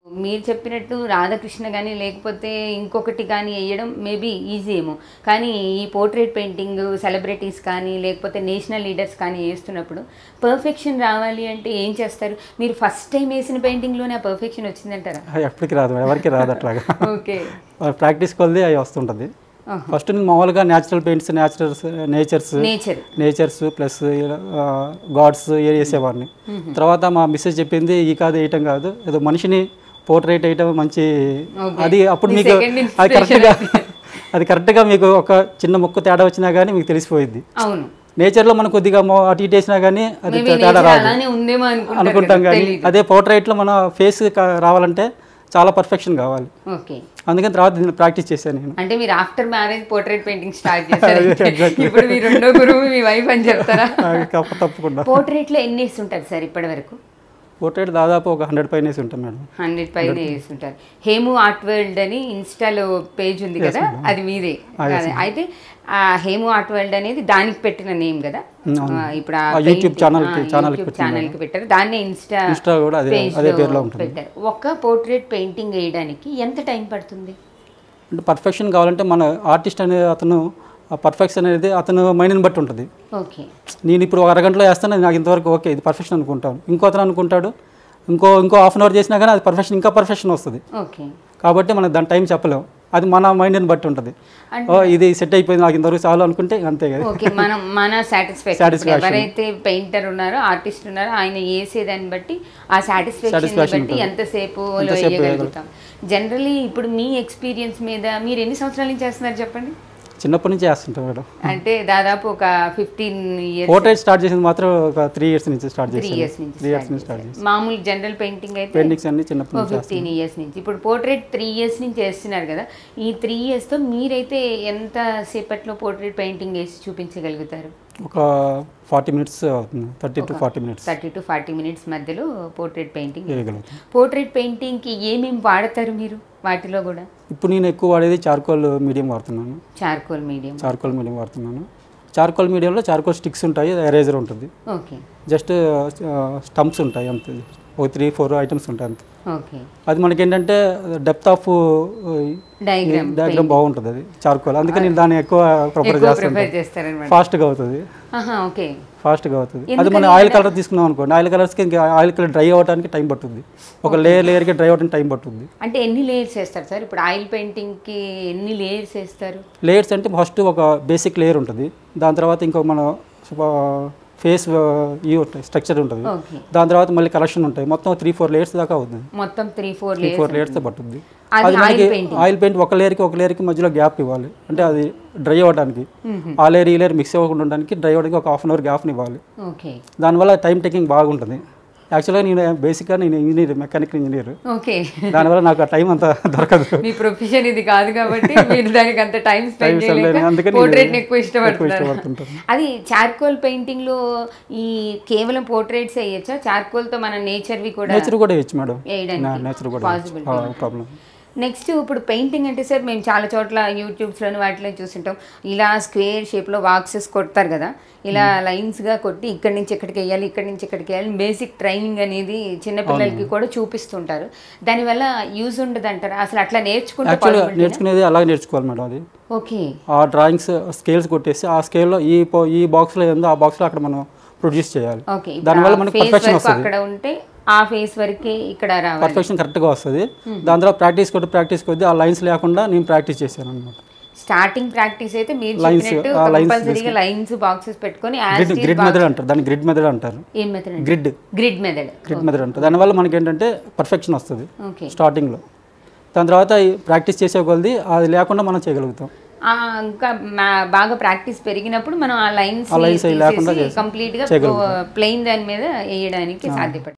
మీరు చెప్పినట్టు రాధాకృష్ణ కానీ లేకపోతే ఇంకొకటి కానీ వేయడం మేబీ ఈజీ ఏమో కానీ ఈ పోర్ట్రేట్ పెయింటింగ్ సెలబ్రిటీస్ కానీ లేకపోతే నేషనల్ లీడర్స్ కానీ వేస్తున్నప్పుడు పర్ఫెక్షన్ రావాలి అంటే ఏం చేస్తారు మీరు ఫస్ట్ టైం వేసిన పెయింటింగ్లోనే ఆ పర్ఫెక్షన్ వచ్చిందంటారా ఎప్పటికి రాదు ఎవరికి రాదు అట్లాగా ఓకే ప్రాక్టీస్ కొద్ది అవి వస్తుంటుంది ఫస్ట్ నేను మామూలుగా natural paints naturals natures nature natures plus gods వేసేవాడిని తర్వాత మా మిస్సెస్ చెప్పింది ఈ కాదు వేయటం కాదు ఏదో మనిషిని పోర్ట్రేట్ వేయటం మంచి Okay. అది అప్పుడు మీ మీకు second అది కరెక్ట్గా అది కరెక్ట్గా మీకు ఒక చిన్న ముక్క తేడా వచ్చినా కానీ మీకు తెలిసిపోయింది అవును నేచర్లో మనం కొద్దిగా మొ- అటు ఇటు వేసినా కానీ అది మేబీ తేడా నేచర్ రాదు అలానే ఉందేమో అనుకుంటారు అనుకుంటాం కదా, కానీ తెలీదు. అదే పోర్ట్రేట్లో మన ఫేస్ రావాలంటే చాలా పర్ఫెక్షన్ కావాలి ఓకే అందుకని తర్వాత దీన్ని ప్రాక్టీస్ చేశాను నేను అంటే మీరు after marriage portrait painting start చేశారు ఇప్పుడు మీ రెండో గురువు మీ వైఫ్ అని చెప్తారా అది తప్ప- తప్పకుండా పోర్ట్రేట్ లో ఎన్ని వేస్తుంటారు సార్ ఇప్పటి వరకు పోర్ట్రేట్ దాదాపు ఒక హండ్రెడ్ పైన వేసి ఉంటాం మేడం హండ్రెడ్ పైన వేస్తుంటారు హేము ఆర్ట్ వరల్డ్ అని ఇన్స్టాలో పేజ్ ఉంది కదా అది మీదే అదే. అయితే ఆ హేము ఆర్ట్ వరల్డ్ అనేది దానికి పెట్టిన నేమ్ కదా ఆ, ఇప్పుడు ఆ ఆ యూట్యూబ్ paint- ఛానల్ ఆ, కి- ఛానల్ కి యూట్యూబ్ పెట్టిన ఛానల్ కి పెట్టారు దాన్ని ఇన్స్టా ఇన్స్టా కూడా అదే పేజ్ అదే లో పేరులో ఉంటుంది పెట్టారు ఒక్క పోర్ట్రేట్ పెయింటింగ్ వేయడానికి ఎంత టైం పడుతుంది అంటే పర్ఫెక్షన్ కావాలంటే మన ఆర్టిస్ట్ అనే అతను ఆ పర్ఫెక్షన్ అనేది అతను మైండ్ని బట్టి ఉంటుంది ఓకే నేను ఇప్పుడు ఒక అరగంటలో వేస్తాను నాకు ఇంతవరకు ఓకే ఇది పర్ఫెక్షన్ అనుకుంటాను ఇంకో అతను అనుకుంటాడు ఇంకో ఇంకో హాఫ్ అన్ అవర్ చేసినా కానీ అది పర్ఫెక్షన్ ఇంకా పర్ఫెక్షన్ వస్తుంది ఓకే కాబట్టి మనం దాని టైం చెప్పలేం అది మన మైండ్ని బట్టి ఉంటుంది అంటే- ఓ ఇది సెట్ అయిపోయింది నాకు ఇంతవరకు చాలు అనుకుంటే అంతే కదా ఓకే మనం మన సాటిస్ఫాక్షన్ Satisfaction. ఎవరైతే పెయింటర్ ఉన్నారో ఆర్టిస్ట్ ఉన్నారో ఆయన వేసేదాన్ని బట్టి ఆ సాటిస్ఫాక్షన్ Satisfaction బట్టి ఉంటుంది. ఎంతసేపు ఎంతసేపు వేయగలుగుతాం జనరలీ ఇప్పుడు మీ ఎక్స్పీరియన్స్ మీద మీరు ఎన్ని సంవత్సరాల నుంచి చేస్తున్నారు చెప్పండి చిన్నప్పటి నుంచి వేస్తుంటాం మేడం అంటే దాదాపు ఒక ఫిఫ్టీన్ ఇయర్స్ పోర్ట్రేట్ స్టార్ట్ చేసింది మాత్రం ఒక త్రీ ఇయర్స్ నుంచి స్టార్ట్ త్రీ చేసాను ఇయర్స్ నుంచి త్రీ ఇయర్స్ నుంచి start స్టార్ట్ చేశారు. మామూలు జనరల్ పెయింటింగ్ అయితే పెయింటింగ్స్ అన్ని చిన్నప్పటి నుంచి ఫిఫ్టీన్ ఇయర్స్ నుంచి ఇప్పుడు పోర్ట్రేట్ త్రీ ఇయర్స్ నుంచి చేస్తున్నారు కదా ఈ త్రీ ఇయర్స్తో మీరైతే ఎంత సేపట్లో పోర్ట్రేట్ పెయింటింగ్ వేసి చూపించగలుగుతారు ఒక ఫార్టీ మినిట్స్ అవుతుంది thirty to forty minutes thirty to forty minutes మధ్యలో పోర్ట్రేట్ పెయింటింగ్ వేయగలుగుతాం పోర్ట్రేట్ పెయింటింగ్కి ఏమేమి వాడతారు మీరు వాటిలో కూడా ఇప్పుడు నేను ఎక్కువ వాడేది చార్కోల్ మీడియం వాడుతున్నాను చార్కోల్ మీడియం చార్కోల్ మీడియం వాడుతున్నాను చార్కోల్ మీడియంలో చార్కోల్ స్టిక్స్ ఉంటాయి ఎరేజర్ ఉంటుంది ఓకే జస్ట్ స్టంప్స్ ఉంటాయి అంతే ఒక త్రీ ఫోర్ ఐటమ్స్ ఉంటాయి అంతే ఓకే అది మనకి ఏంటంటే డెప్త్ ఆఫ్ డయాగ్రామ్ డయాగ్రామ్ బాగుంటుంది అది చార్కోల్ అందుకని నేను దాన్ని ఎక్కువ ప్రిఫర్ ఎక్కువ చేస్తాను ప్రిఫర్ చేస్తారనమాట ఫాస్ట్గా అవుతుంది ఆహా ఓకే ఫాస్ట్గా అవుతుంది అది మనం ఆయిల్ కలర్ తీసుకున్నాం అనుకోండి ఆయిల్ కలర్స్కి ఇంకా ఆయిల్ కలర్ డ్రై అవ్వడానికి టైం పడుతుంది ఒక లేయర్ లేయర్కి డ్రై అవ్వడానికి టైం పడుతుంది అంటే ఎన్ని లేయర్స్ వేస్తారు సార్ ఇప్పుడు ఆయిల్ పెయింటింగ్కి ఎన్ని లేయర్స్ వేస్తారు లేయర్స్ అంటే ఫస్ట్ ఒక బేసిక్ లేయర్ ఉంటుంది దాని తర్వాత ఇంకో మన ఫేస్ ఈ ఉంటాయి స్ట్రక్చర్ ఉంటుంది ఓకే దాని తర్వాత మళ్ళీ కలెక్షన్ ఉంటాయి మొత్తం త్రీ ఫోర్ లేయర్స్ దాకా అవుతుంది మొత్తం three four three four layers layers పట్టుద్ది అది అది మనకి ఆయిల్ పెయింటింగ్ ఆయిల్ పెయింట్ ఒక లేయర్కి ఒక లేయర్కి మధ్యలో గ్యాప్ ఇవ్వాలి అంటే అది డ్రై అవ్వడానికి ఆ లేయర్ ఈ లేయర్ మిక్స్ అవ్వకుండా ఉండడానికి డ్రై అవ్వడానికి ఒక హాఫ్ అన్ అవర్ గ్యాప్ని ఇవ్వాలి ఓకే దానివల్ల టైం టేకింగ్ బాగుంటుంది యాక్చువల్గా నేను బేసిక్గా నేను ఇంజనీర్ మెకానికల్ ఇంజనీర్ ఓకే దానివల్ల నాకు ఆ టైం అంత దొరకదు మీ ప్రొఫెషన్ ఇది కాదు కాబట్టి మీరు దానికి అంత టైం స్పెండ్ spend చేయలేను. అందుకని చేయలేక పోర్ట్రేట్ నేను ఎక్కువ ఇష్టపడుతున్నారు ఇష్టపడుతుంటాను. అది చార్కోల్ పెయింటింగ్ లో ఈ కేవలం పోర్ట్రేట్స్ వేయచ్చా చార్కోల్ తో మన నేచర్వి కూడా నేచర్ కూడా వేయచ్చు మేడం వేయడానికి నేచర్ కూడా possibility ప్రాబ్లం నెక్స్ట్ ఇప్పుడు పెయింటింగ్ అంటే సార్ మేము చాలా చోట్ల యూట్యూబ్స్లోని వాటిలో చూస్తుంటాం ఇలా స్క్వేర్ షేప్లో బాక్సెస్ కొడతారు కదా ఇలా లైన్స్గా కొట్టి ఇక్కడి నుంచి ఇక్కడికి వేయాలి ఇక్కడి నుంచి ఇక్కడికి వేయాలి బేసిక్ ట్రైనింగ్ అనేది చిన్నపిల్లలకి కూడా చూపిస్తుంటారు దానివల్ల యూజ్ ఉండదు అంటారు అసలు అట్లా నేర్చుకుంటే యాక్చువల్గా నేర్చుకునేది అలాగే నేర్చుకోవాలి మేడం అది ఓకే ఆ డ్రాయింగ్స్ స్కేల్స్ కొట్టేసి ఆ స్కేల్లో ఈ పో- ఈ బాక్స్లో ఏందో ఆ బాక్స్లో అక్కడ మనం ప్రొడ్యూస్ చేయాలి ఓకే దానివల్ల మనకి ఫేస్ perfection వరకు వస్తది. అక్కడ ఉంటే ఆ ఫేస్ వరకే ఇక్కడ రావాలి పర్ఫెక్షన్ కరెక్ట్గా వస్తుంది దాని తర్వాత ప్రాక్టీస్ కొద్ది ప్రాక్టీస్ కొద్ది ఆ లైన్స్ లేకుండా నేను ప్రాక్టీస్ చేశాను అనమాట స్టార్టింగ్ ప్రాక్టీస్ అయితే మీరు Lines, చెప్పినట్టు ఆ lines కంపల్సరీగా లైన్స్ బాక్సెస్ పెట్టుకొని గ్రిడ్ గ్రిడ్ మెథడ్ అంటారు దాన్ని గ్రిడ్ మెథడ్ అంటారు ఏం method grid grid method grid method అంటారు దానివల్ల మనకి ఏంటంటే పర్ఫెక్షన్ వస్తుంది ఓకే స్టార్టింగ్లో దాని తర్వాత ప్రాక్టీస్ చేసే కొలది అది లేకుండా మనం చేయగలుగుతాం ఆ, ఇంకా మా- బాగా ప్రాక్టీస్ పెరిగినప్పుడు మనం ఆ లైన్స్ ఆ lines అవి లేకుండా చేసి- కంప్లీట్ గా చేయగలుగుతాం. ప్లెయిన్ దాని మీద వేయడానికి సాధ్యపడుతుంది